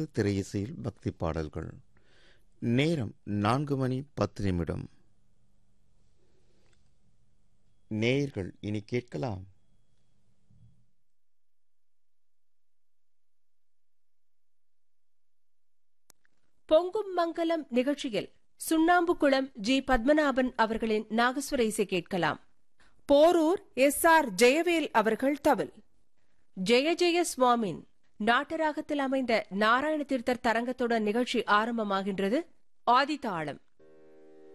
தொடர்ந்து திரையிசையில் பக்தி பாடல்கள் நேரம் நான்கு மணி பத்து நிமிடம் நேயர்கள் இனி கேட்கலாம் பொங்கும் மங்கலம் நிகழ்ச்சியில் சுண்ணாம்புக்குளம் ஜி பத்மநாபன் அவர்களின் நாகஸ்வர இசை கேட்கலாம் போரூர் எஸ் ஆர் ஜெயவேல் அவர்கள் தவில் ஜெய ஜெய சுவாமின் நாட்டராகத்தில் அமைந்த நாராயண தீர்த்தர் தரங்கத்துடன் நிகழ்ச்சி ஆரம்பமாகின்றது ஆதிதாளம்